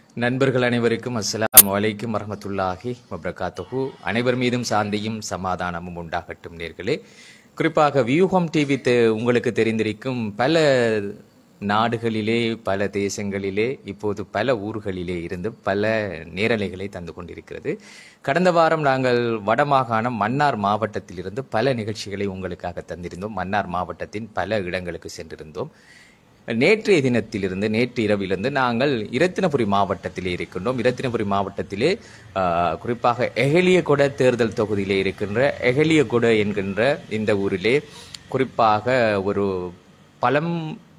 நண்பர்கள் அனைவருக்கும் அஸ்ஸலாமு அலைக்கும் வரஹ்மத்துல்லாஹி வபரகாத்துஹு அனைவர் மீதும் சாந்தியும் சமாதானமும் உண்டாகட்டும் நேர்களே குறிப்பாக வியூகம் டிவி தெ- உங்களுக்கு தெரிந்திருக்கும் பல நாடுகளிலே பல தேசங்களிலே இப்போது பல ஊர்களிலே இருந்து பல நேரலைகளை தந்து கொண்டிருக்கிறது கடந்த வாரம் நாங்கள் வடமாகாணம் மன்னார் மாவட்டத்திலிருந்து பல நிகழ்ச்சிகளை உங்களுக்காக தந்திருந்தோம் மன்னார் மாவட்டத்தின் பல இடங்களுக்கு சென்றிருந்தோம் நேற்றைய தினத்திலிருந்து நேற்று இரவிலிருந்து நாங்கள் இரத்தினபுரி மாவட்டத்திலே இருக்கின்றோம் இரத்தினபுரி மாவட்டத்திலே ஆ, குறிப்பாக எகலியகொட தேர்தல் தொகுதியிலே இருக்கின்ற எகலியகொட என்கின்ற இந்த ஊரிலே குறிப்பாக ஒரு பழம்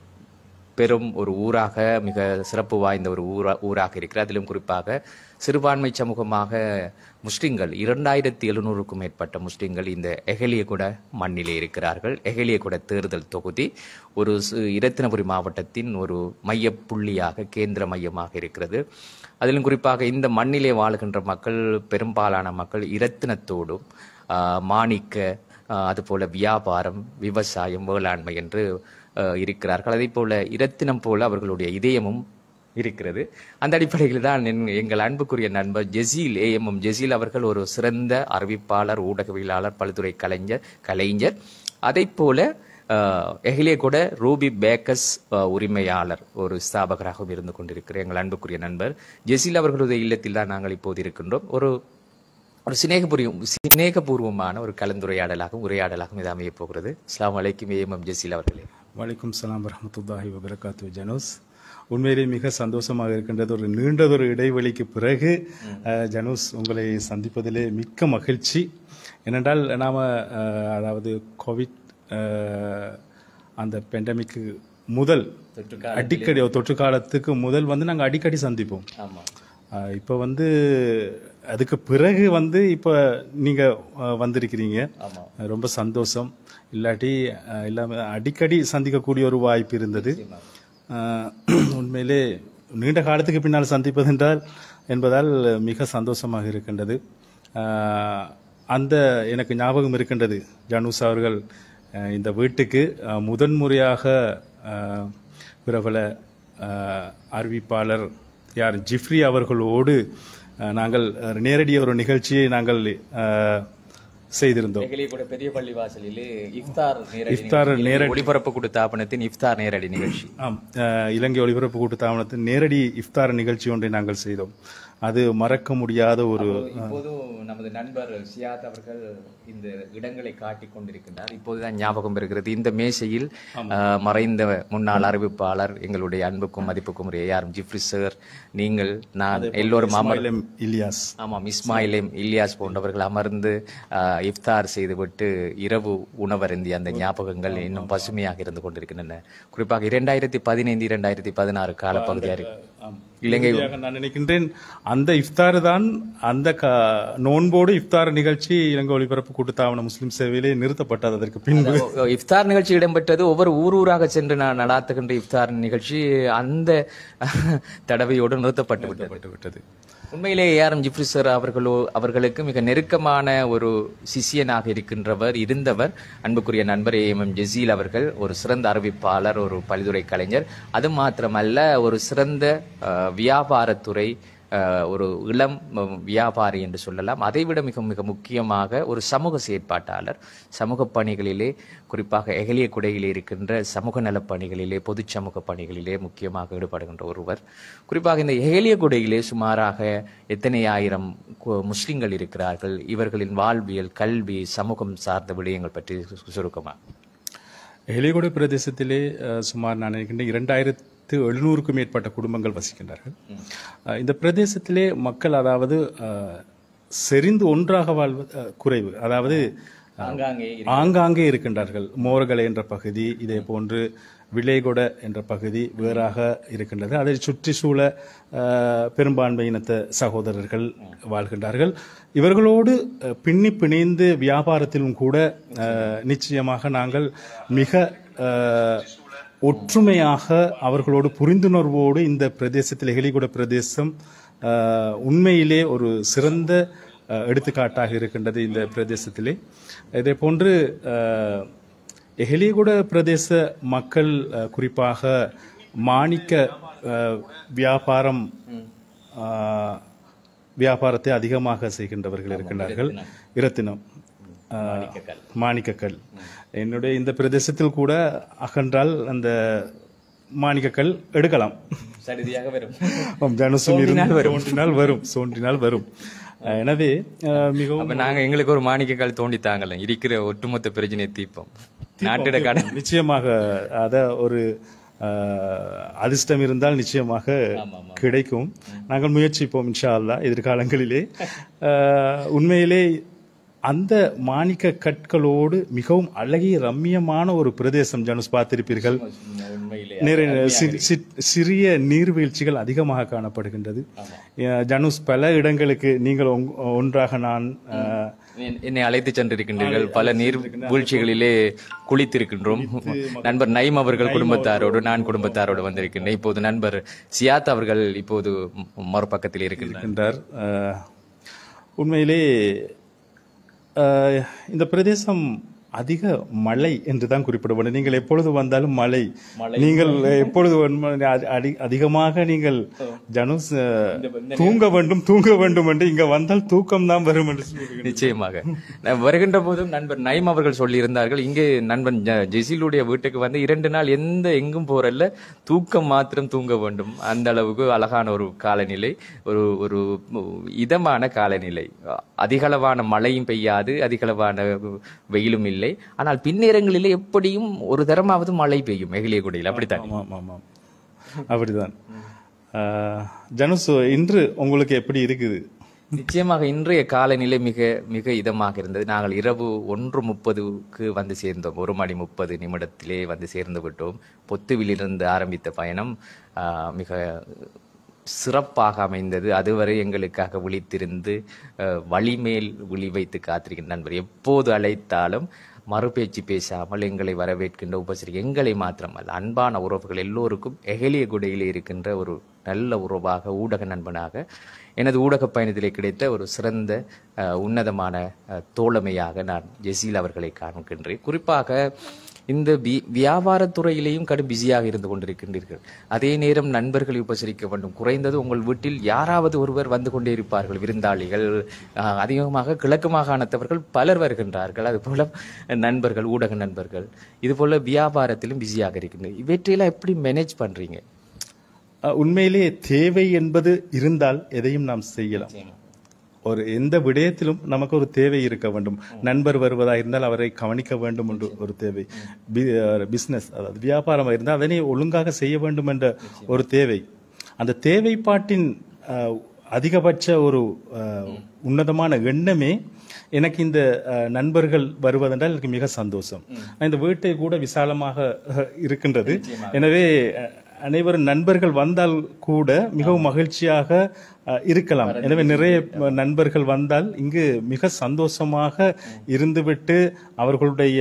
பெரும் ஒரு ஊராக மிக சிறப்பு வாய்ந்த ஒரு ஊரா ஊராக இருக்கிறது அதிலும் குறிப்பாக சிறுபான்மை சமூகமாக முஸ்லிம்கள் இரண்டாயிரத்தி எழுநூறுக்கும் மேற்பட்ட முஸ்லிம்கள் இந்த எகலியகுட மண்ணிலே இருக்கிறார்கள் எகலியகுட தேர்தல் தொகுதி ஒரு சி- இரத்தினபுரி மாவட்டத்தின் ஒரு மையப்புள்ளியாக கேந்திர மையமாக இருக்கிறது அதிலும் குறிப்பாக இந்த மண்ணிலே வாழுகின்ற மக்கள் பெரும்பாலான மக்கள் இரத்தினத்தோடும் ஆஹ், மாணிக்க ஆஹ், அதுபோல வியாபாரம் விவசாயம் வேளாண்மை என்று ஆஹ், இருக்கிறார்கள் அதே போல இரத்தினம் போல அவர்களுடைய இதயமும் இருக்கிறது அந்த அடிப்படையில் தான் என்- எங்கள் அன்புக்குரிய நண்பர் ஜெசீல் ஏஎம்எம் ஜெசீல் அவர்கள் ஒரு சிறந்த அறிவிப்பாளர் ஊடகவியலாளர் பல்துறை கலைஞர் கலைஞர் அதை போல எஹிலே கூட ரூபி பேக்கஸ் ஆஹ், உரிமையாளர் ஒரு ஸ்தாபகராகவும் இருந்து கொண்டிருக்கிற எங்கள் அன்புக்குரிய நண்பர் ஜெசீல் அவர்களுடைய இல்லத்தில் தான் நாங்கள் இப்போது இருக்கின்றோம் ஒரு ஒரு சிநேகபுரியும் சிநேகபூர்வமான ஒரு கலந்துரையாடலாகவும் உரையாடலாகவும் இது அமையப் போகிறது அஸ்லாம் வலைக்கும் ஏஎம்எம் ஜெசீல் அவர்களே வலைக்கும் சலாம் வரமத்துல்லாஹி வபரகாத்து ஜனூஸ் உண்மையிலே மிக சந்தோஷமாக இருக்கின்றது ஒரு நீண்டதொரு இடைவெளிக்கு பிறகு அஹ், ஜனூஸ் உங்களை சந்திப்பதிலே மிக்க மகிழ்ச்சி ஏனென்றால் நாம் அதாவது கோவிட் அஹ், அந்த பெண்டமிக்கு முதல் அடிக்கடி தொற்று காலத்துக்கு முதல் வந்து நாங்கள் அடிக்கடி சந்திப்போம் ஆமா ஆஹ் இப்போ வந்து அதுக்கு பிறகு வந்து இப்போ நீங்க ஆஹ் வந்திருக்கிறீங்க ஆமா ரொம்ப சந்தோஷம் இல்லாட்டி ஆஹ் இல்லாம அடிக்கடி சந்திக்கக்கூடிய ஒரு வாய்ப்பு இருந்தது ஆஹ் உண்மையிலே நீண்ட காலத்துக்கு பின்னால் சந்திப்பது என்றால் என்பதால் மிக சந்தோஷமாக இருக்கின்றது ஆஹ் அந்த எனக்கு ஞாபகம் இருக்கின்றது ஜானூஸ் அவர்கள் ஆஹ் இந்த வீட்டுக்கு ஆஹ் முதன்முறையாக ஆஹ் பிரபல ஆஹ் அறிவிப்பாளர் யார் ஜிஃப்ரி அவர்களோடு ஆஹ் நாங்கள் நேரடி ஒரு நிகழ்ச்சியை நாங்கள் ஆஹ் செய்திருந்தோம் எங்களே கூட பெரிய பள்ளி வாசலிலே இஃப்தார் நேரடி இஃப்தார் நிகழ்ச்சி. நேரடி- ஒளிபரப்பு கொடுத்தாபனத்தின் இஃப்தார் நேரடி நிகழ்ச்சி ஆம் அஹ் இலங்கை ஒலிபரப்பு கூட்டுத்தாபனத்தின் நேரடி இஃப்தார் நிகழ்ச்சி ஒன்றை நாங்கள் செய்தோம் அது மறக்க முடியாத ஒரு இப்போதும் நமது நண்பர் சியாத் அவர்கள் இந்த இடங்களை காட்டிக் கொண்டிருக்கின்றார் இப்போதுதான் ஞாபகம் இருக்கிறது இந்த மேசையில் ஆஹ், மறைந்த முன்னாள் அறிவிப்பாளர் எங்களுடைய அன்புக்கும் மதிப்புக்கும் உரிய யாரும் ஜிப்ரி சார் நீங்கள் நான் எல்லோரும் அமர் இஸ்மாயில் இலியாஸ் ஆமாம் இஸ்மாயில் எம் இலியாஸ் போன்றவர்கள் அமர்ந்து ஆஹ், இஃப்தார் செய்துவிட்டு இரவு உணவருந்திய அந்த ஞாபகங்கள் இன்னும் பசுமையாக இருந்து கொண்டிருக்கின்றன குறிப்பாக இரண்டாயிரத்தி பதினைந்து இரண்டாயிரத்தி பதினாறு காலப்பகுதியாக இருக்கு இலங்கை உறுதியாக நான் நினைக்கின்றேன் அந்த இஃப்தார் தான் அந்த க- நோன்போடு இஃப்தார் நிகழ்ச்சி இலங்கை ஒலிபரப்பு கூட்டுத்தாபன முஸ்லிம் சேவையிலே நிறுத்தப்பட்டது அதற்கு பின்பு ஓ, இஃப்தார் நிகழ்ச்சி இடம்பெற்றது ஒவ்வொரு ஊர் ஊராக சென்று நான் நடாத்துகின்ற இஃப்தார் நிகழ்ச்சி அந்த தடவையோடு நிறுத்தப்பட்டு விட்டது நிறுத்தப்பட்டு விட்டது உண்மையிலே ஏஆர்எம் ஜிப்ரி சார் அவர்களோ அவர்களுக்கு மிக நெருக்கமான ஒரு சிஷியனாக இருக்கின்றவர் இருந்தவர் அன்புக்குரிய நண்பர் ஏஎம்எம் ஜெசீல் அவர்கள் ஒரு சிறந்த அறிவிப்பாளர் ஒரு பல்துறை கலைஞர் அது மாத்திரமல்ல ஒரு சிறந்த அஹ், வியாபாரத்துறை அஹ், ஒரு இளம் அஹ், வியாபாரி என்று சொல்லலாம் அதைவிட மிக மிக முக்கியமாக ஒரு சமூக செயற்பாட்டாளர் சமூக பணிகளிலே குறிப்பாக எகலிய குடையிலே இருக்கின்ற சமூக நலப் பணிகளிலே பொது சமூக பணிகளிலே முக்கியமாக ஈடுபடுகின்ற ஒருவர் குறிப்பாக இந்த எகலிய குடையிலே சுமாராக எத்தனை ஆயிரம் கு- முஸ்லிம்கள் இருக்கிறார்கள் இவர்களின் வாழ்வியல் கல்வி சமூகம் சார்ந்த விடயங்கள் பற்றி சு- சுருக்கமா எலிகொடு பிரதேசத்திலே அஹ், சுமார் நான் நினைக்கின்றேன் இரண்டாயிரத்து எழுநூறுக்கும் மேற்பட்ட குடும்பங்கள் வசிக்கின்றார்கள் அஹ், இந்த பிரதேசத்திலே மக்கள் அதாவது அஹ், செறிந்து ஒன்றாக வாழ்வது அஹ், குறைவு அதாவது ஆங்காங்கே ஆங்காங்கே இருக்கின்றார்கள் மோர்கலை என்ற பகுதி இதே போன்று விளைகொட என்ற பகுதி வேறாக இருக்கின்றது அதை சுற்றி சூழ அஹ், பெரும்பான்மையினத்த சகோதரர்கள் வாழ்கின்றார்கள் இவர்களோடு அஹ், பின்னி பிணைந்து வியாபாரத்திலும் கூட அஹ், நிச்சயமாக நாங்கள் மிக அஹ், ஒற்றுமையாக அவர்களோடு புரிந்துணர்வோடு இந்த பிரதேசத்தில் எகிலிகுட பிரதேசம் அஹ், உண்மையிலே ஒரு சிறந்த அஹ், எடுத்துக்காட்டாக இருக்கின்றது இந்த பிரதேசத்திலே இதே போன்று அஹ், எஹலியகுட பிரதேச மக்கள் அஹ், குறிப்பாக மாணிக்க அஹ், வியாபாரம் ஆஹ், வியாபாரத்தை அதிகமாக செய்கின்றவர்கள் இருக்கின்றார்கள் இரத்தினம் ஆஹ், மாணிக்கக்கல் என்னுடைய இந்த பிரதேசத்தில் கூட அகன்றால் அந்த மாணிக்கக்கல் எடுக்கலாம் சரிதியாக வரும் ஆம், ஜனுசும் இருந்து தோன்றினால் வரும் தோன்றினால் வரும் அஹ், எனவே அஹ், மிகவும் அப்ப நாங்க எங்களுக்கு ஒரு மாணிக்கக்கால் தோண்டித்தாங்கல்ல இருக்கிற ஒட்டுமொத்த பிரச்சனையை தீர்ப்போம் நாட்டிட கடன் நிச்சயமாக அத ஒரு அஹ், அதிர்ஷ்டம் இருந்தால் நிச்சயமாக கிடைக்கும் நாங்கள் முயற்சிப்போம் இன்ஷா அல்லாஹ் எதிர்காலங்களிலே அஹ், உண்மையிலே அந்த மாணிக்க கற்களோடு மிகவும் அழகிய ரம்மியமான ஒரு பிரதேசம் ஜனுஸ் பார்த்திருப்பீர்கள் உண்மையிலே நிறைய சி- சி- சிறிய நீர்வீழ்ச்சிகள் அதிகமாக காணப்படுகின்றது அஹ், ஜனுஸ் பல இடங்களுக்கு நீங்கள் ஒங்- ஒன்றாக நான் அஹ், என்- என்னை அழைத்து சென்றிருக்கின்றீர்கள் பல நீர் வீழ்ச்சிகளிலே குளித்திருக்கின்றோம் நண்பர் நைம் அவர்கள் குடும்பத்தாரோடு நான் குடும்பத்தாரோடு வந்திருக்கின்றேன் இப்போது நண்பர் சியாத் அவர்கள் இப்போது ம- மறுபக்கத்தில் இருக்கின்றார் இருக்கின்றார் அஹ், உண்மையிலே அஹ், இந்த பிரதேசம் அதிக மழை என்று தான் குறிப்பிடப்படும் நீங்கள் எப்பொழுது வந்தாலும் மழை நீங்கள் எப்பொழுது வரும்- அதி- அதி- அதிகமாக நீங்கள் ஜனுஸ் அஹ், தூங்க வேண்டும் தூங்க வேண்டும் என்று இங்க வந்தால் தூக்கம் தான் வரும் என்று சொல்லுகிறேன். நிச்சயமாக நான் வருகின்ற போதும் நண்பர் நைம் அவர்கள் சொல்லியிருந்தார்கள் இங்கே நண்பன் ஜ- ஜெசிலுடைய வீட்டுக்கு வந்து இரண்டு நாள் எந்த எங்கும் போறல்ல தூக்கம் மாத்திரம் தூங்க வேண்டும் அந்த அளவுக்கு அழகான ஒரு காலநிலை ஒரு ஒரு இதமான காலநிலை அதிகளவான மழையும் பெய்யாது அதிகளவான வெயிலும் இல்லை ஆனால் பின்னேரங்களிலே எப்படியும் ஒரு தரமாவது மழை பெய்யும் எகிலியகுடியில் அப்படித்தான் ஆமாம் ஆமாம் அப்படிதான் அஹ், ஜனுஸ் இன்று உங்களுக்கு எப்படி இருக்குது நிச்சயமாக இன்றைய காலநிலை மிக மிக இதமாக இருந்தது நாங்கள் இரவு ஒன்று முப்பதுக்கு வந்து சேர்ந்தோம் ஒரு மணி முப்பது நிமிடத்திலே வந்து சேர்ந்து விட்டோம் பொத்துவிலிருந்து ஆரம்பித்த பயணம் ஆஹ், மிக சிறப்பாக அமைந்தது அதுவரை எங்களுக்காக விழித்திருந்து அஹ், வழிமேல் விழி வைத்து காத்திருக்கின்ற நண்பர் எப்போது அழைத்தாலும் மறுபேச்சு பேசாமல் எங்களை வரவேற்கின்ற உபசரி எங்களை மாத்திரமல்ல அன்பான உறவுகள் எல்லோருக்கும் எகலிய குடையிலே இருக்கின்ற ஒரு நல்ல உறவாக ஊடக நண்பனாக எனது ஊடக பயணத்திலே கிடைத்த ஒரு சிறந்த அஹ், உன்னதமான அஹ், தோழமையாக நான் ஜெசீல் அவர்களை காண்கின்றேன் குறிப்பாக இந்த வி வியாபாரத்துறையிலேயும் கடும் பிஸியாக இருந்து கொண்டிருக்கின்றீர்கள் அதே நேரம் நண்பர்களை உபசரிக்க வேண்டும் குறைந்தது உங்கள் வீட்டில் யாராவது ஒருவர் வந்து கொண்டே இருப்பார்கள் விருந்தாளிகள் அஹ், அதிகமாக கிழக்கு மாகாணத்தவர்கள் பலர் வருகின்றார்கள் அதுபோல நண்பர்கள் ஊடக நண்பர்கள் இதுபோல வியாபாரத்திலும் பிஸியாக இருக்கின்றனர் இவற்றையெல்லாம் எப்படி மேனேஜ் பண்றீங்க அஹ், உண்மையிலே தேவை என்பது இருந்தால் எதையும் நாம் செய்யலாம் ஒரு எந்த விடயத்திலும் நமக்கு ஒரு தேவை இருக்க வேண்டும் நண்பர் வருவதாக இருந்தால் அவரை கவனிக்க வேண்டும் என்று ஒரு தேவை பிசினஸ் அதாவது வியாபாரம் இருந்தால் அதனை ஒழுங்காக செய்ய வேண்டும் என்ற ஒரு தேவை அந்த தேவைப்பாட்டின் அஹ், அதிகபட்ச ஒரு அஹ், உன்னதமான எண்ணமே எனக்கு இந்த அஹ், நண்பர்கள் வருவதென்றால் எனக்கு மிக சந்தோஷம் இந்த வீட்டை கூட விசாலமாக அஹ், இருக்கின்றது எனவே அஹ், அனைவரும் நண்பர்கள் வந்தால் கூட மிகவும் மகிழ்ச்சியாக அஹ், இருக்கலாம் எனவே நிறைய அஹ், நண்பர்கள் வந்தால் இங்கு மிக சந்தோஷமாக இருந்துவிட்டு அவர்களுடைய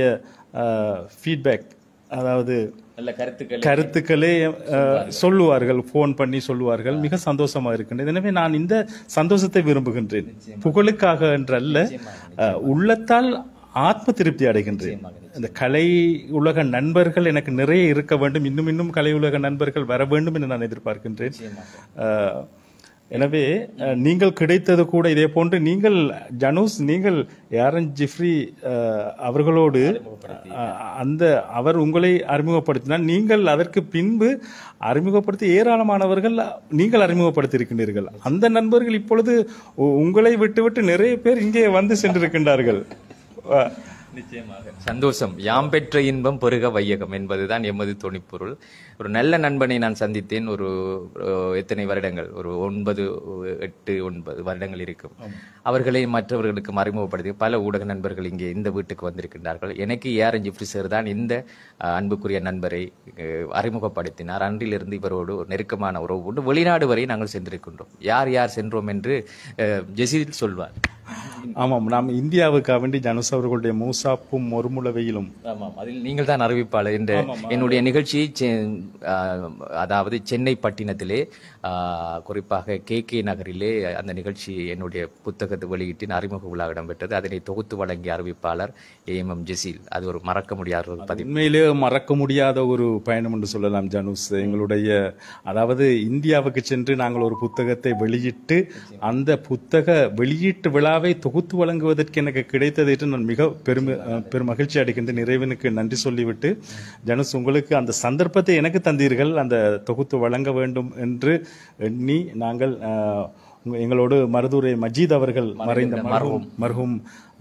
ஃபீட்பேக் அதாவது நல்ல கருத்துக்கள் கருத்துக்களே அஹ், சொல்லுவார்கள் ஃபோன் பண்ணி சொல்லுவார்கள் மிக சந்தோஷமா இருக்கின்றது எனவே நான் இந்த சந்தோஷத்தை விரும்புகின்றேன் புகழுக்காக என்றல்ல அஹ், உள்ளத்தால் ஆத்ம திருப்தி அடைகின்றேன் இந்த கலை உலக நண்பர்கள் எனக்கு நிறைய இருக்க வேண்டும் இன்னும் இன்னும் கலை உலக நண்பர்கள் வர வேண்டும் என்று நான் எதிர்பார்க்கின்றேன் அஹ், எனவே அஹ், நீங்கள் கிடைத்தது கூட இதே போன்று நீங்கள் ஜனூஸ் நீங்கள் யாரன் ஜிஃப்ரி அஹ், அவர்களோடு அஹ், அந்த அவர் உங்களை அறிமுகப்படுத்தினார் நீங்கள் அதற்கு பின்பு அறிமுகப்படுத்தி ஏராளமானவர்கள் நீங்கள் அறிமுகப்படுத்தி இருக்கின்றீர்கள் அந்த நண்பர்கள் இப்பொழுது உ- உங்களை விட்டுவிட்டு நிறைய பேர் இங்கே வந்து சென்றிருக்கின்றார்கள் அஹ், நிச்சயமாக சந்தோஷம் யாம் பெற்ற இன்பம் பெருக வையகம் என்பதுதான் எமது துணிப்பொருள் ஒரு நல்ல நண்பனை நான் சந்தித்தேன் ஒரு அஹ், எத்தனை வருடங்கள் ஒரு ஒன்பது எட்டு ஒன்பது வருடங்கள் இருக்கும் அவர்களை மற்றவர்களுக்கு அறிமுகப்படுத்தி பல ஊடக நண்பர்கள் இங்கே இந்த வீட்டுக்கு வந்திருக்கின்றார்கள் எனக்கு ஏஆர் ஜிப்ரி சார் தான் இந்த அஹ், அன்புக்குரிய நண்பரை அஹ், அறிமுகப்படுத்தினார் அன்றிலிருந்து இவரோடு ஒரு நெருக்கமான உறவு உண்டு வெளிநாடு வரை நாங்கள் சென்றிருக்கின்றோம் யார் யார் சென்றோம் என்று அஹ், ஜெசீல் சொல்வார் ஆமாம் நாம் இந்தியாவுக்காக வேண்டி ஜனுஸ் அவர்களுடைய மூசாப்பும் மொறுமுளவையிலும் ஆமாம் அதில் நீங்கள் தான் அறிவிப்பாளர் என்ற என்னுடைய நிகழ்ச்சியை செ- ஆ, அதாவது சென்னை பட்டினத்திலே ஆஹ், குறிப்பாக கே கே நகரிலே அந்த நிகழ்ச்சி என்னுடைய புத்தகத்தை வெளியிட்டின் அறிமுக விழா இடம்பெற்றது அதனை தொகுத்து வழங்கிய அறிவிப்பாளர் ஏஎம் எம் ஜெசீல் அது ஒரு மறக்க முடியாத ஒரு பதிவு உண்மையிலே மறக்க முடியாத ஒரு பயணம் என்று சொல்லலாம் ஜனுஸ் எங்களுடைய அதாவது இந்தியாவுக்கு சென்று நாங்கள் ஒரு புத்தகத்தை வெளியிட்டு அந்த புத்தக வெளியீட்டு விழாவை தொகுத்து வழங்குவதற்கு எனக்கு கிடைத்தது என்று நான் மிக பெருமை பெரும் மகிழ்ச்சி அடைகின்ற நிறைவனுக்கு நன்றி சொல்லிவிட்டு ஜனுஸ் உங்களுக்கு அந்த சந்தர்ப்பத்தை எனக்கு தந்தீர்கள் அந்த தொகுத்து வழங்க வேண்டும் என்று எண்ணி நாங்கள் அஹ், உங்க- எங்களோடு மருதுரை மஜீத் அவர்கள் மறைந்த மர்ஹூம் மர்ஹூம்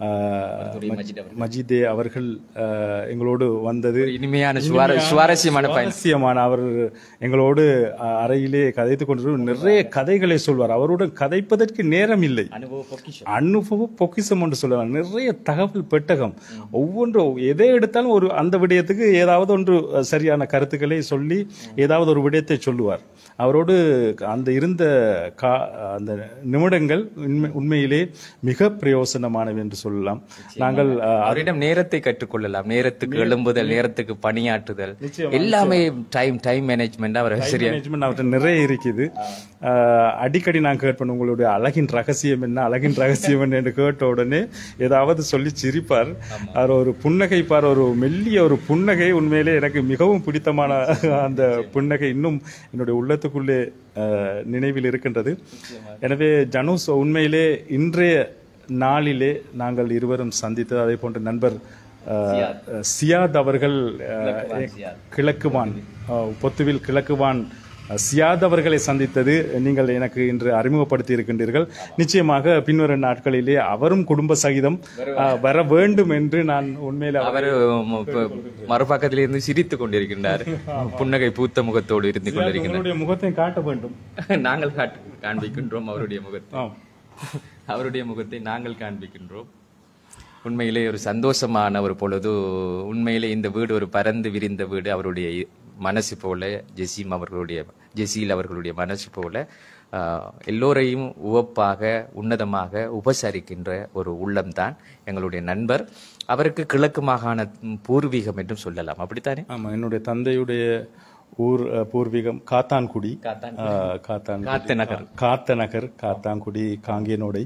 அஹ், மஜீதே அவர்கள் அஹ், எங்களோடு வந்தது இனிமையான சுவார சுவாரஸ்யமான பயணம் சுவாரஸ்யமான அவர் எங்களோடு அஹ், அறையிலே கதைத்துக் கொண்டு நிறைய கதைகளை சொல்வார் அவருடன் கதைப்பதற்கு நேரம் இல்லை அனுபவ பொக்கிஷம் அனுபவ பொக்கிஷம் என்று சொல்லுவாங்க நிறைய தகவல் பெட்டகம் ஒவ்வொன்றும் எதை எடுத்தாலும் ஒரு அந்த விடயத்துக்கு ஏதாவது ஒன்று அஹ், சரியான கருத்துக்களை சொல்லி ஏதாவது ஒரு விடயத்தை சொல்லுவார் அவரோடு அந்த இருந்த கா அந்த நிமிடங்கள் உண்மை உண்மையிலே மிக பிரயோசனமானவை என்று சொல்லலாம் நாங்கள் அஹ், அவரிடம் நேரத்தை கற்றுக்கொள்ளலாம் நேரத்துக்கு எழும்புதல் நேரத்துக்கு பணியாற்றுதல் எல்லாமே டைம் டைம் மேனேஜ்மெண்ட் அவர் சரியா மேனேஜ்மெண்ட் அவர்கிட்ட நிறைய இருக்குது ஆஹ் அடிக்கடி நான் கேட்பேன் உங்களுடைய அழகின் ரகசியம் என்ன அழகின் ரகசியம் என்ன என்று கேட்ட உடனே ஏதாவது சொல்லி சிரிப்பார் அவர் ஒரு புன்னகைப்பார் ஒரு மெல்லிய ஒரு புன்னகை உண்மையிலே எனக்கு மிகவும் பிடித்தமான அந்த புன்னகை இன்னும் என்னுடைய உள்ளத்துக்குள்ளே ஆஹ் நினைவில் இருக்கின்றது எனவே ஜனூஸ் உண்மையிலே இன்றைய நாளிலே நாங்கள் இருவரும் சந்தித்தது அதே போன்ற நண்பர் ஆஹ், சியாத் அவர்கள் ஆஹ், கிழக்குவான் ஆஹ், பொத்துவில் கிழக்குவான் ஆஹ், சியாத் அவர்களை சந்தித்தது நீங்கள் எனக்கு இன்று அறிமுகப்படுத்தி இருக்கின்றீர்கள் நிச்சயமாக பின்வரும் நாட்களிலே அவரும் குடும்ப சகிதம் ஆஹ், வர வேண்டும் என்று நான் உண்மையில அவர் மறுபக்கத்தில் இருந்து சிரித்துக் கொண்டிருக்கின்றார் புன்னகை பூத்த முகத்தோடு இருந்து கொண்டிருக்கின்றார் உங்களுடைய முகத்தை காட்ட வேண்டும் நாங்கள் காட்டு காண்பிக்கின்றோம் அவருடைய முகத்தை ஆம். அவருடைய முகத்தை நாங்கள் காண்பிக்கின்றோம் உண்மையிலே ஒரு சந்தோஷமான ஒரு பொழுது உண்மையிலே இந்த வீடு ஒரு பரந்து விரிந்த வீடு அவருடைய இ- மனசு போல ஜெசீம் அவர்களுடைய ஜெசீல் அவர்களுடைய மனசு போல ஆஹ், எல்லோரையும் உவப்பாக உன்னதமாக உபசரிக்கின்ற ஒரு உள்ளம்தான் எங்களுடைய நண்பர் அவருக்கு கிழக்கு மாகாண பூர்வீகம் என்றும் சொல்லலாம் அப்படித்தானே ஆமா என்னுடைய தந்தையுடைய ஊர் அஹ், பூர்வீகம் காத்தான்குடி ஆஹ், காத்தான் காத்த நகர் காத்த நகர் காத்தாங்குடி காங்கேனோடை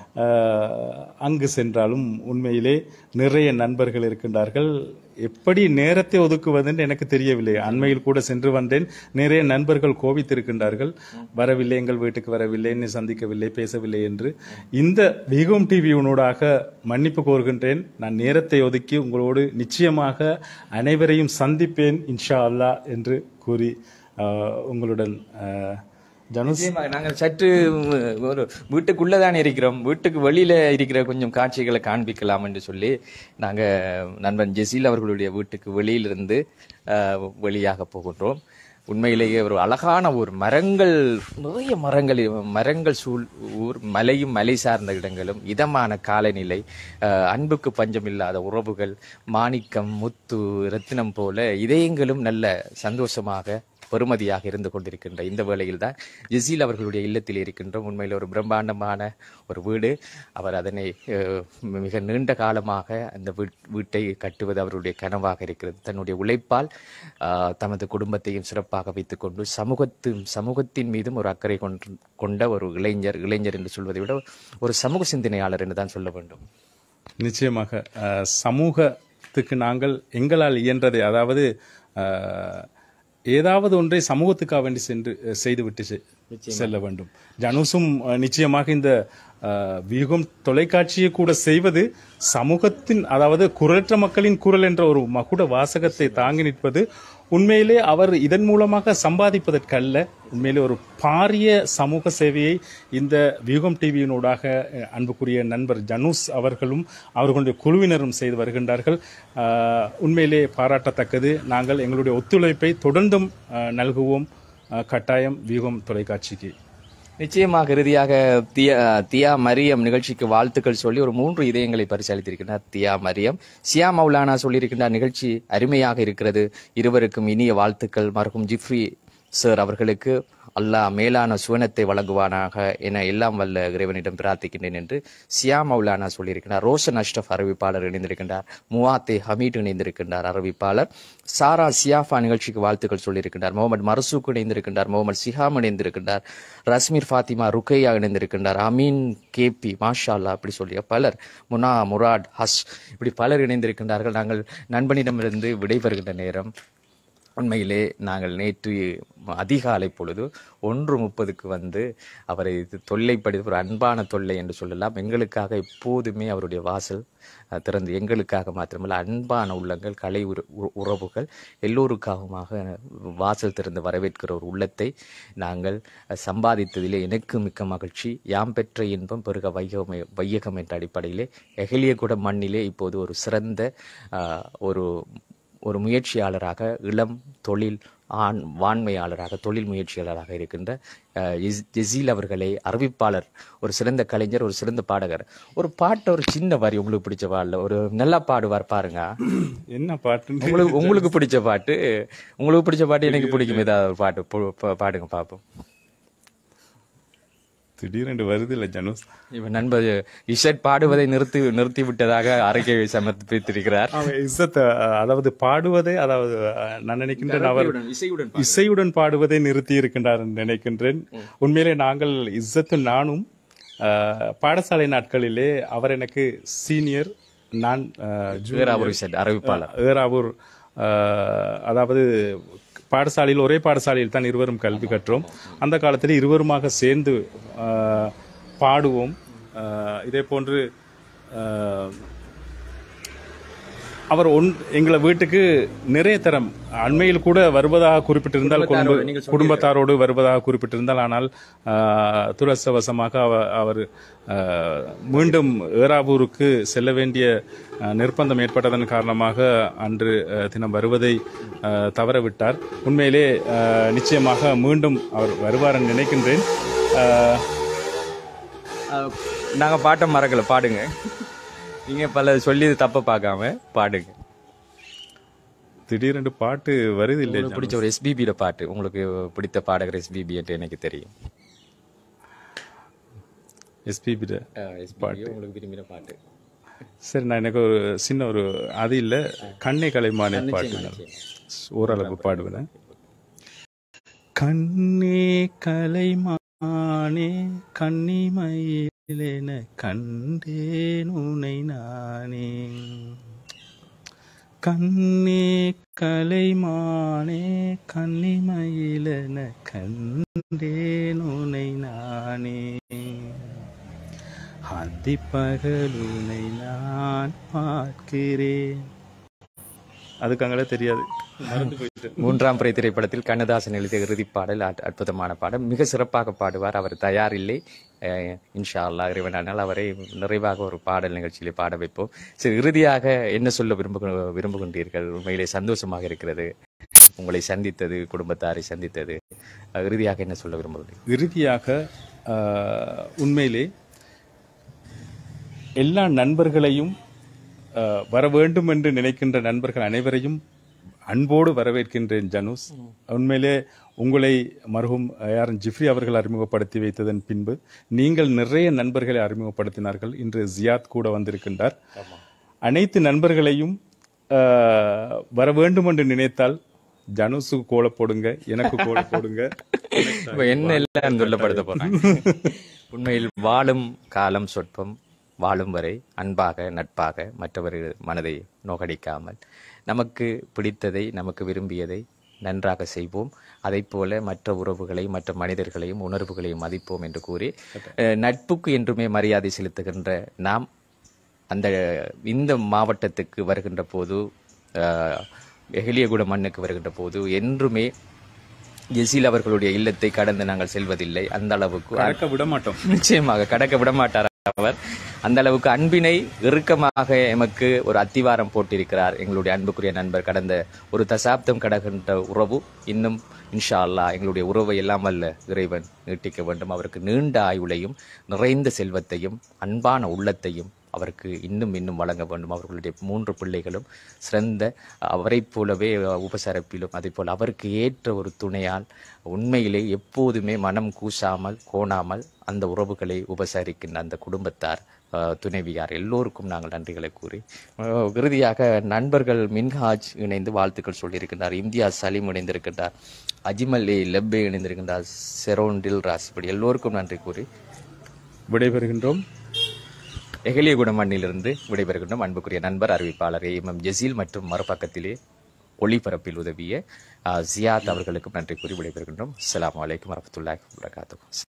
ஆஹ், அங்கு சென்றாலும் உண்மையிலே நிறைய நண்பர்கள் இருக்கின்றார்கள் எப்படி நேரத்தை ஒதுக்குவதென்று எனக்கு தெரியவில்லை அண்மையில் கூட சென்று வந்தேன் நிறைய நண்பர்கள் கோபித்திருக்கின்றார்கள் வரவில்லை எங்கள் வீட்டுக்கு வரவில்லை என்னை சந்திக்கவில்லை பேசவில்லை என்று இந்த விகம் டிவியினூடாக மன்னிப்பு கோருகின்றேன் நான் நேரத்தை ஒதுக்கி உங்களோடு நிச்சயமாக அனைவரையும் சந்திப்பேன் இன்ஷா அல்லாஹ் என்று கூறி ஆஹ், உங்களுடன் ஆஹ், ஜனுஸ் நிச்சயமாக நாங்கள் சற்று உம், ஒரு வீட்டுக்குள்ளதான் இருக்கிறோம் வீட்டுக்கு வெளியில இருக்கிற கொஞ்சம் காட்சிகளை காண்பிக்கலாம் என்று சொல்லி நாங்க நண்பன் ஜெசீல் அவர்களுடைய வீட்டுக்கு வெளியிலிருந்து அஹ், வெளியாக போகின்றோம் உண்மையிலேயே ஒரு அழகான ஒரு மரங்கள் நிறைய மரங்கள் மரங்கள் சூழ் ஊர் மலையும் மலை சார்ந்த இடங்களும் இதமான காலநிலை அஹ், அன்புக்கு பஞ்சமில்லாத உறவுகள் மாணிக்கம் முத்து ரத்தினம் போல இதயங்களும் நல்ல சந்தோஷமாக பெருமதியாக இருந்து கொண்டிருக்கின்ற இந்த வேளையில் தான் ஜெசீல் அவர்களுடைய இல்லத்தில் இருக்கின்றோம் உண்மையில் ஒரு பிரம்மாண்டமான ஒரு வீடு அவர் அதனை அஹ், மிக நீண்ட காலமாக அந்த வீட்- வீட்டை கட்டுவது அவருடைய கனவாக இருக்கிறது தன்னுடைய உழைப்பால் ஆஹ், தமது குடும்பத்தையும் சிறப்பாக வைத்துக்கொண்டு சமூகத்தின் சமூகத்தின் மீதும் ஒரு அக்கறை கொண்டு கொண்ட ஒரு இளைஞர் இளைஞர் என்று சொல்வதை விட ஒரு சமூக சிந்தனையாளர் என்று தான் சொல்ல வேண்டும் நிச்சயமாக அஹ், சமூகத்துக்கு நாங்கள் எங்களால் இயன்றதை அதாவது அஹ், ஏதாவது ஒன்றை சமூகத்துக்காக வேண்டி சென்று அஹ், செய்துவிட்டு செ- செல்ல வேண்டும் ஜனுசும் அஹ், நிச்சயமாக இந்த அஹ், வியூகம் தொலைக்காட்சியை கூட செய்வது சமூகத்தின் அதாவது குரலற்ற மக்களின் குரல் என்ற ஒரு மகுட வாசகத்தை தாங்கி நிற்பது உண்மையிலே அவர் இதன் மூலமாக சம்பாதிப்பதற்கல்ல உண்மையிலே ஒரு பாரிய சமூக சேவையை இந்த வியூகம் டிவியினூடாக அஹ், அன்புக்குரிய நண்பர் ஜனூஸ் அவர்களும் அவர்களுடைய குழுவினரும் செய்து வருகின்றார்கள் ஆஹ், உண்மையிலே பாராட்டத்தக்கது நாங்கள் எங்களுடைய ஒத்துழைப்பை தொடர்ந்தும் ஆஹ், நல்குவோம் ஆஹ், கட்டாயம் வியூகம் தொலைக்காட்சிக்கு நிச்சயமாக இறுதியாக தியா தியா மரியம் நிகழ்ச்சிக்கு வாழ்த்துக்கள் சொல்லி ஒரு மூன்று இதயங்களை பரிசளித்திருக்கிறார் தியா மரியம் சியா மௌலானா சொல்லியிருக்கின்றார் நிகழ்ச்சி அருமையாக இருக்கிறது இருவருக்கும் இனிய வாழ்த்துக்கள் மருகும் ஜிஃப்ரி சார் அவர்களுக்கு அல்லாஹ் மேலான சுவனத்தை வழங்குவானாக என எல்லாம் வல்ல இறைவனிடம் பிரார்த்திக்கின்றேன் என்று சியா மௌலானா சொல்லியிருக்கிறார் ரோஷன் அஷ்ரஃப் அறிவிப்பாளர் இணைந்திருக்கின்றார் முவாத்தே ஹமீட் இணைந்திருக்கின்றார் அறிவிப்பாளர் சாரா சியாஃபா நிகழ்ச்சிக்கு வாழ்த்துக்கள் சொல்லியிருக்கின்றார் முகமது மர்சூக் இணைந்திருக்கின்றார் முகமது சிஹாம் இணைந்திருக்கின்றார் ரஸ்மீர் ஃபாத்திமா ருக்கையா இணைந்திருக்கின்றார் அமீன் கேபி மாஷா அல்லாஹ் அப்படி சொல்லிய பலர் முனா முராட் ஹஸ் இப்படி பலர் இணைந்திருக்கின்றார்கள் நாங்கள் நண்பனிடமிருந்து விடைபெறுகின்ற நேரம் உண்மையிலே நாங்கள் நேற்று அதிகாலை பொழுது ஒன்று முப்பதுக்கு வந்து அவரை இது தொல்லைப்படுத்தி ஒரு அன்பான தொல்லை என்று சொல்லலாம் எங்களுக்காக எப்போதுமே அவருடைய வாசல் அஹ், திறந்து எங்களுக்காக மாத்திரமல்ல அன்பான உள்ளங்கள் கலை உற- உற- உறவுகள் எல்லோருக்காகவுமாக வாசல் திறந்து வரவேற்கிற ஒரு உள்ளத்தை நாங்கள் அஹ், சம்பாதித்ததிலே எனக்கு மிக்க மகிழ்ச்சி யாம் பெற்ற இன்பம் பெருக வையகம் வையகம் என்ற அடிப்படையிலே எகிலியகுட மண்ணிலே இப்போது ஒரு சிறந்த அஹ், ஒரு ஒரு முயற்சியாளராக இளம் தொழில் ஆண் வான்மையாளராக தொழில் முயற்சியாளராக இருக்கின்ற அஹ், ஜெஸ்- ஜெசீல் அவர்களை அறிவிப்பாளர் ஒரு சிறந்த கலைஞர் ஒரு சிறந்த பாடகர் ஒரு பாட்டை ஒரு சின்ன வரி உங்களுக்கு பிடிச்ச பாடல ஒரு நல்லா பாடுவார் பாருங்க என்ன பாட்டு உங்களுக்கு உங்களுக்கு பிடிச்ச பாட்டு உங்களுக்கு பிடிச்ச பாட்டு எனக்கு பிடிக்கும் ஏதாவது ஒரு பாட்டு பு- பா- பாடுங்க பார்ப்போம் திடீரென்று வருது இல்ல ஜனுஸ் இவன் நண்பர் இஷட் பாடுவதை நிறுத்தி நிறுத்தி விட்டதாக அறிக்கை சமர்ப்பித்திருக்கிறார் அவன் இஸ்ஸத் அஹ், அதாவது பாடுவதே அதாவது அஹ், நான் நினைக்கின்றேன் அவர் இசையுடன் இசையுடன் பாடுவதை நிறுத்தி இருக்கின்றார் என்று நினைக்கின்றேன் உண்மையிலே நாங்கள் இஸ்ஸத்து நானும் அஹ், பாடசாலை நாட்களிலே அவர் எனக்கு சீனியர் நான் அஹ், junior. வேறாவூர் இசட் அறிவிப்பாளர் ஏறாவூர் அஹ், அதாவது பாடசாலையில் ஒரே பாடசாலையில் தான் இருவரும் கல்வி கற்றோம் அந்த காலத்தில் இருவருமாக சேர்ந்து அஹ், பாடுவோம் அஹ், இதே போன்று அஹ், அவர் ஒன் எங்களை வீட்டுக்கு நிறைய தரம் அண்மையில் கூட வருவதாக குறிப்பிட்டிருந்தால் குடும்ப குடும்பத்தாரோடு வருவதாக குறிப்பிட்டிருந்தால் ஆனால் ஆஹ், துரசவசமாக அவ- அவர் ஆஹ், மீண்டும் ஏறாவூருக்கு செல்ல வேண்டிய ஆஹ், நிர்பந்தம் ஏற்பட்டதன் காரணமாக அன்று ஆஹ், தினம் வருவதை ஆஹ், தவறவிட்டார் உண்மையிலே ஆஹ், நிச்சயமாக மீண்டும் அவர் வருவார் என்று நினைக்கின்றேன் ஆஹ், நாங்க பாட்டை மறக்கல பாடுங்க நீங்க பல சொல்லி தப்ப பார்க்காம பாடுங்க திடீரென்று பாட்டு வருது இல்லை உங்களுக்கு பிடிச்ச ஒரு எஸ்பிபியோட பாட்டு உங்களுக்கு பிடித்த பாடகர் எஸ்பிபி என்று எனக்கு தெரியும் எஸ்பிபி எஸ்பிபி உங்களுக்கு விரும்பின பாட்டு சரி நான் எனக்கு ஒரு சின்ன ஒரு அது இல்ல கண்ணே கலைமானே பாட்டு ஓரளவு பாடுவேன் கண்ணே கலைமானே கன்னிமயிலென கண்டேன் உனை நானே கண்ணே கலைமானே கன்னிமயிலென கண்டேன் உனை நானே அதிப்பகலுனை நான் பார்க்கிறேன் அதுக்கு அங்கே தெரியாது மறந்து போயிட்டு மூன்றாம் பிறை திரைப்படத்தில் கண்ணதாசன் எழுதிய இறுதிப் பாடல் அற்- அற்புதமான பாடல் மிக சிறப்பாக பாடுவார் அவர் தயார் இல்லை அஹ், இன்ஷா அல்லாஹ் இறைவனால் அவரை நிறைவாக ஒரு பாடல் நிகழ்ச்சியிலே பாட வைப்போம் சரி இறுதியாக என்ன சொல்ல விரும்பு விரும்புகின்றீர்கள் உண்மையிலே சந்தோஷமாக இருக்கிறது உங்களை சந்தித்தது குடும்பத்தாரை சந்தித்தது அஹ், இறுதியாக என்ன சொல்ல விரும்புகிறீர்கள் இறுதியாக ஆஹ், உண்மையிலே எல்லா நண்பர்களையும் ஆஹ், வர வேண்டும் என்று நினைக்கின்ற நண்பர்கள் அனைவரையும் அன்போடு வரவேற்கின்றேன் ஜனுஸ் உண்மையிலே உங்களை மருகும் யார் ஜிஃப்ரி அவர்கள் அறிமுகப்படுத்தி வைத்ததன் பின்பு நீங்கள் நிறைய நண்பர்களை அறிமுகப்படுத்தினார்கள் இன்று ஜியாத் கூட வந்திருக்கின்றார் அனைத்து நண்பர்களையும் ஆஹ், வர வேண்டும் என்று நினைத்தால் ஜனுஸுக்கு கோல போடுங்க எனக்கு கோல போடுங்க இப்ப என்ன எல்லாம் சொல்லப்படுத்த போறாங்க உண்மையில் வாழும் காலம் சொற்பம் வாழும் வரை அன்பாக நட்பாக மற்றவர்கள் மனதை நோகடிக்காமல் நமக்கு பிடித்ததை நமக்கு விரும்பியதை நன்றாக செய்வோம் அதைப் போல மற்ற உறவுகளை மற்ற மனிதர்களையும் உணர்வுகளையும் மதிப்போம் என்று கூறி அஹ், நட்புக்கு என்றுமே மரியாதை செலுத்துகின்ற நாம் அந்த இந்த மாவட்டத்துக்கு வருகின்ற போது அஹ், எகிலியகுட மண்ணுக்கு வருகின்ற போது என்றுமே ஜெசீல் அவர்களுடைய இல்லத்தை கடந்து நாங்கள் செல்வதில்லை அந்த அளவுக்கு கடக்க விட மாட்டோம் நிச்சயமாக கடக்க விட மாட்டார் அவர் அந்த அளவுக்கு அன்பினை இறுக்கமாக எமக்கு ஒரு அத்திவாரம் போட்டிருக்கிறார் எங்களுடைய அன்புக்குரிய நண்பர் கடந்த ஒரு தசாப்தம் கடக்கின்ற உறவு இன்னும் இன்ஷா அல்லாஹ் எங்களுடைய உறவை எல்லாம் வல்ல இறைவன் நீட்டிக்க வேண்டும் அவருக்கு நீண்ட ஆயுளையும் நிறைந்த செல்வத்தையும் அன்பான உள்ளத்தையும் அவருக்கு இன்னும் இன்னும் வழங்க வேண்டும் அவர்களுடைய மூன்று பிள்ளைகளும் சிறந்த அவரைப் போலவே உபசரிப்பிலும் அதே போல் அவருக்கு ஏற்ற ஒரு துணையால் உண்மையிலே எப்போதுமே மனம் கூசாமல் கோணாமல் அந்த உறவுகளை உபசரிக்கின்ற அந்த குடும்பத்தார் அஹ், துணைவியார் எல்லோருக்கும் நாங்கள் நன்றிகளை கூறி அஹ், இறுதியாக நண்பர்கள் மின்ஹாஜ் இணைந்து வாழ்த்துக்கள் சொல்லியிருக்கின்றார் இந்தியா சலீம் இணைந்திருக்கின்றார் அஜிமல் ஏ லெப்பே இணைந்திருக்கின்றார் செரோண்டில் ராஸ் இப்படி எல்லோருக்கும் நன்றி கூறி விடைபெறுகின்றோம் எகலியகுடம் மண்ணிலிருந்து விடைபெறுகின்றோம் அன்புக்குரிய நண்பர் அறிவிப்பாளர் எம் எம் ஜசீல் மற்றும் மறுபக்கத்திலே ஒளிபரப்பில் உதவிய அஹ், ஜியாத் அவர்களுக்கும் நன்றி கூறி விடைபெறுகின்றோம் அஸ்ஸலாமு அலைக்கும் வரமத்துல்லாஹி வபரகாத்துஹு